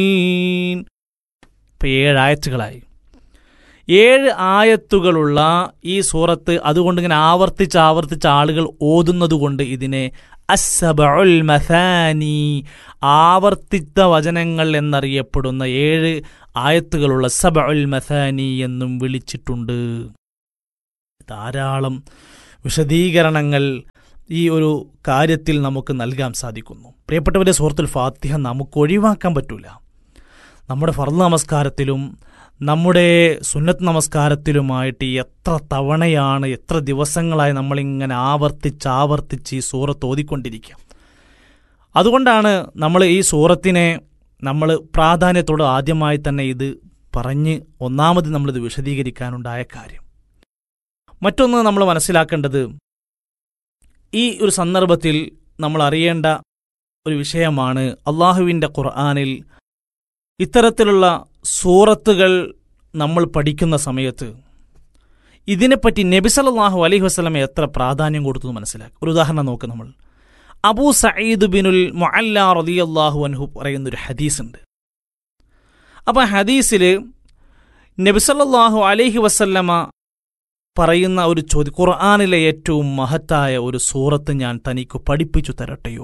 ഇപ്പം ഏഴ് ആയത്തുകളായി ഏഴ് ആയത്തുകളുള്ള ഈ സൂറത്ത് അതുകൊണ്ട് ഇങ്ങനെ ആവർത്തിച്ച് ആവർത്തിച്ച് ആളുകൾ ഓതുന്നത് കൊണ്ട് ഇതിനെ അസബുൽ മസാനി ആവർത്തിച്ച വചനങ്ങൾ എന്നറിയപ്പെടുന്ന ഏഴ് ആയത്തുകളുള്ള സബുൽ മസാനി എന്നും വിളിച്ചിട്ടുണ്ട് ധാരാളം വിശദീകരണങ്ങൾ ഈ ഒരു കാര്യത്തിൽ നമുക്ക് നൽകാൻ സാധിക്കുന്നു പ്രിയപ്പെട്ടവരെ സുഹൃത്തുൽ ഫാത്തിഹ നമുക്ക് ഒഴിവാക്കാൻ പറ്റൂല നമ്മുടെ ഫർദ് നമസ്കാരത്തിലും നമ്മുടെ സുന്നത്ത് നമസ്കാരത്തിലുമായിട്ട് എത്ര തവണയാണ് എത്ര ദിവസങ്ങളായി നമ്മളിങ്ങനെ ആവർത്തിച്ച് ആവർത്തിച്ച് ഈ സൂറത്ത് ഓതിക്കൊണ്ടിരിക്കുക അതുകൊണ്ടാണ് നമ്മൾ ഈ സൂറത്തിനെ നമ്മൾ പ്രാധാന്യത്തോട് ആദ്യമായി തന്നെ ഇത് പറഞ്ഞ് ഒന്നാമത് നമ്മളിത് വിശദീകരിക്കാനുണ്ടായ കാര്യം മറ്റൊന്ന് നമ്മൾ മനസ്സിലാക്കേണ്ടത് ഈ ഒരു സന്ദർഭത്തിൽ നമ്മൾ അറിയേണ്ട ഒരു വിഷയമാണ് അള്ളാഹുവിൻ്റെ ഖുർആാനിൽ ഇത്തരത്തിലുള്ള സൂറത്തുകൾ നമ്മൾ പഠിക്കുന്ന സമയത്ത് ഇതിനെപ്പറ്റി നബി സല്ലല്ലാഹു അലൈഹി വസ്ലമെ എത്ര പ്രാധാന്യം കൊടുത്തു മനസ്സിലാക്കുക ഒരു ഉദാഹരണം നോക്ക് നമ്മൾ അബൂ സയ്യിദ് ബിനുൽ മൊഅല്ല റളിയല്ലാഹു അൻഹു പറയുന്നൊരു ഹദീസുണ്ട് അപ്പോൾ ഹദീസിൽ നബി സല്ലല്ലാഹു അലൈഹി വസല്ലമ പറയുന്ന ഒരു ചോദ്യം ഖുർആാനിലെ ഏറ്റവും മഹത്തായ ഒരു സൂറത്ത് ഞാൻ തനിക്ക് പഠിപ്പിച്ചു തരട്ടെയോ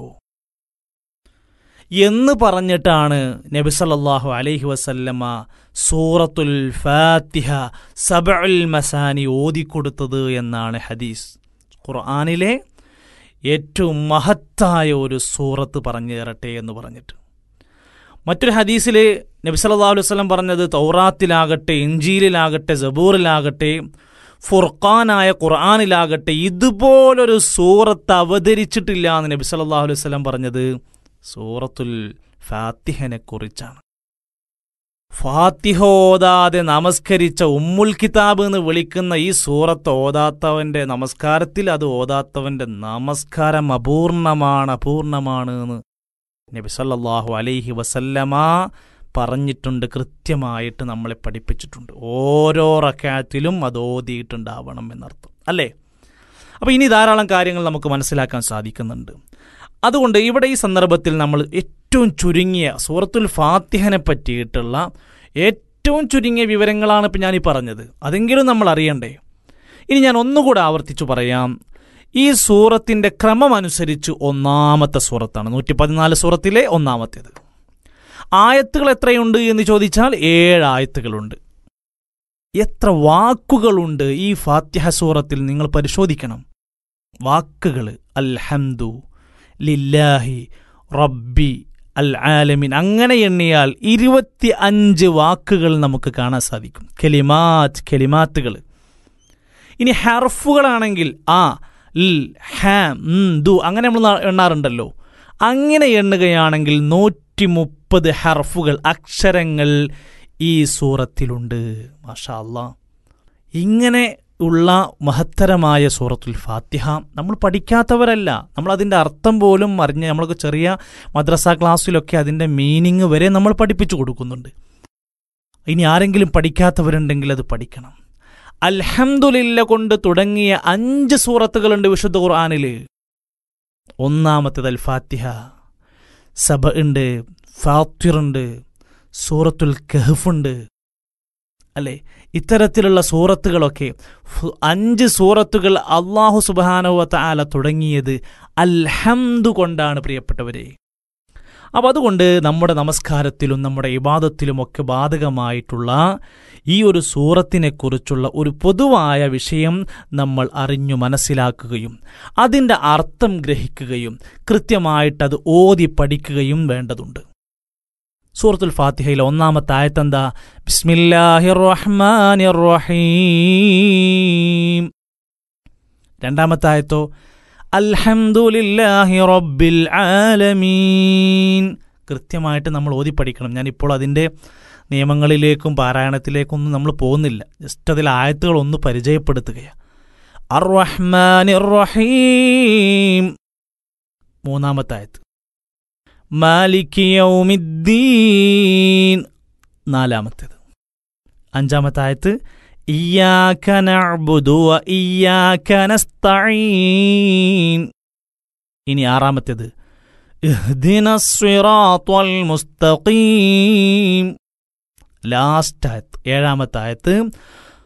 എന്ന് പറഞ്ഞിട്ടാണ് നബി സല്ലല്ലാഹു അലൈഹി വസല്ലമ സൂറത്തുൽ ഫാത്തിഹ സബഉൽ മസാനി ഓതിക്കൊടുത്തത് എന്നാണ് ഹദീസ് ഖുർആാനിലെ ഏറ്റവും മഹത്തായ ഒരു സൂറത്ത് പറഞ്ഞു തരട്ടെ എന്ന് പറഞ്ഞിട്ട് മറ്റൊരു ഹദീസിൽ നബി സല്ലല്ലാഹു അലൈഹി വസല്ലം പറഞ്ഞത് തൗറാത്തിലാകട്ടെ ഇഞ്ചീലിലാകട്ടെ സബൂറിലാകട്ടെ ഫുർഖാനായ ഖുർആാനിലാകട്ടെ ഇതുപോലൊരു സൂറത്ത് അവതരിച്ചിട്ടില്ല എന്ന് നബി സല്ലല്ലാഹു അലൈഹി വസല്ലം പറഞ്ഞത് സൂറത്തുൽ ഫാത്തിഹനെ കുറിച്ചാണ് ഫാത്തിഹ ഓതാതെ നമസ്കരിച്ച ഉമ്മുൽ കിതാബ് എന്ന് വിളിക്കുന്ന ഈ സൂറത്ത് ഓതാത്തവന്റെ നമസ്കാരത്തിൽ അത് ഓതാത്തവന്റെ നമസ്കാരം അപൂർണമാണ് അപൂർണമാണ് എന്ന് നബി സല്ലല്ലാഹു അലൈഹി വസല്ലമ പറഞ്ഞിട്ടുണ്ട് കൃത്യമായിട്ട് നമ്മളെ പഠിപ്പിച്ചിട്ടുണ്ട് ഓരോ റക്കാത്തിലും അത് ഓതിയിട്ടുണ്ടാവണം എന്നർത്ഥം അല്ലേ അപ്പോൾ ഇനി ധാരാളം കാര്യങ്ങൾ നമുക്ക് മനസ്സിലാക്കാൻ സാധിക്കുന്നുണ്ട് അതുകൊണ്ട് ഇവിടെ ഈ സന്ദർഭത്തിൽ നമ്മൾ ഏറ്റവും ചുരുങ്ങിയ സൂറത്തുൽ ഫാത്തിഹനെ പറ്റിയിട്ടുള്ള ഏറ്റവും ചുരുങ്ങിയ വിവരങ്ങളാണ് ഇപ്പം ഞാനീ പറഞ്ഞത് അതെങ്കിലും നമ്മൾ അറിയണ്ടേ ഇനി ഞാൻ ഒന്നുകൂടെ ആവർത്തിച്ചു പറയാം ഈ സൂറത്തിൻ്റെ ക്രമം അനുസരിച്ച് ഒന്നാമത്തെ സൂറത്താണ് നൂറ്റി പതിനാല് സൂറത്തിലെ ഒന്നാമത്തേത് ആയത്തുകൾ എത്രയുണ്ട് എന്ന് ചോദിച്ചാൽ ഏഴ് ആയത്തുകളുണ്ട് എത്ര വാക്കുകളുണ്ട് ഈ ഫാത്തിഹ സൂറത്തിൽ നിങ്ങൾ പരിശോധിക്കണം വാക്കുകൾ അൽഹംദു ലില്ലാഹി റബ്ബി അൽ ആലമിൻ അങ്ങനെ എണ്ണിയാൽ ഇരുപത്തി അഞ്ച് വാക്കുകൾ നമുക്ക് കാണാൻ സാധിക്കും കെലിമാത്ത് കെലിമാത്തുകൾ ഇനി ഹർഫുകളാണെങ്കിൽ ആ ൽ ഹാം ഉം, ദു അങ്ങനെ നമ്മൾ ന- എണ്ണാറുണ്ടല്ലോ അങ്ങനെ എണ്ണുകയാണെങ്കിൽ നൂറ്റി മുപ്പത് ഹർഫുകൾ അക്ഷരങ്ങൾ ഈ സൂറത്തിലുണ്ട് മാഷാ അല്ലാ ഇങ്ങനെ ഉള്ള മഹത്തരമായ സൂറത്തുൽ ഫാത്തിഹ നമ്മൾ പഠിക്കാത്തവരല്ല നമ്മൾ അതിൻ്റെ അർത്ഥം പോലും അറിഞ്ഞ് നമ്മൾക്ക് ചെറിയ മദ്രസ ക്ലാസ്സിലൊക്കെ അതിൻ്റെ മീനിങ് വരെ നമ്മൾ പഠിപ്പിച്ചു കൊടുക്കുന്നുണ്ട് ഇനി ആരെങ്കിലും പഠിക്കാത്തവരുണ്ടെങ്കിൽ അത് പഠിക്കണം അൽഹംദുലില്ല കൊണ്ട് തുടങ്ങിയ അഞ്ച് സൂറത്തുകളുണ്ട് വിശുദ്ധ ഖുർആാനിൽ ഒന്നാമത്തേത് അൽ ഫാത്തിഹ സബ ഉണ്ട് ഫാത്തിറുണ്ട് സൂറത്തുൽ കഹഫുണ്ട് അല്ലേ ഇത്തരത്തിലുള്ള സൂറത്തുകളൊക്കെ ഫു- അഞ്ച് സൂറത്തുകൾ അള്ളാഹു സുബാനുവത്ത ആല തുടങ്ങിയത് അൽഹംദു കൊണ്ടാണ് പ്രിയപ്പെട്ടവരെ അപ്പോൾ അതുകൊണ്ട് നമ്മുടെ നമസ്കാരത്തിലും നമ്മുടെ ഇബാദത്തിലുമൊക്കെ ബാധകമായിട്ടുള്ള ഈ ഒരു സൂറത്തിനെക്കുറിച്ചുള്ള ഒരു പൊതുവായ വിഷയം നമ്മൾ അറിഞ്ഞു മനസ്സിലാക്കുകയും അതിൻ്റെ അർത്ഥം ഗ്രഹിക്കുകയും കൃത്യമായിട്ടത് ഓതി പഠിക്കുകയും വേണ്ടതുണ്ട് സൂറത്തുൽ ഫാത്തിഹയിലെ ഒന്നാമത്തെ ആയത്തെന്താ ബിസ്മില്ലാഹിർ റഹ്മാനിർ റഹീം രണ്ടാമത്തെ ആയത്തോ അൽഹംദുലില്ലാഹി റബ്ബിൽ ആലമീൻ കൃത്യമായിട്ട് നമ്മൾ ഓതി പഠിക്കണം ഞാനിപ്പോൾ അതിൻ്റെ നിയമങ്ങളിലേക്കും പാരായണത്തിലേക്കൊന്നും നമ്മൾ പോകുന്നില്ല ജസ്റ്റ് അതിൽ ആയത്തുകൾ ഒന്ന് പരിചയപ്പെടുത്തുകയാണ് അർ റഹ്മാനിർ റഹീം മൂന്നാമത്തെ ആയത്ത് മാലിക് യൗമിദ്ദീൻ നാലാമത്തേത് അഞ്ചാമത്തെ ആയത്ത് ഇയ്യാക നഅ്ബുദു വ ഇയ്യാക നസ്തഈൻ ഇനി ആറാമത്തേത് ഇഹ്ദിന സിറാത്തുൽ മുസ്തഖീം ലാസ്റ്റ് ആയത്ത് ഏഴാമത്തെ ആയത്ത്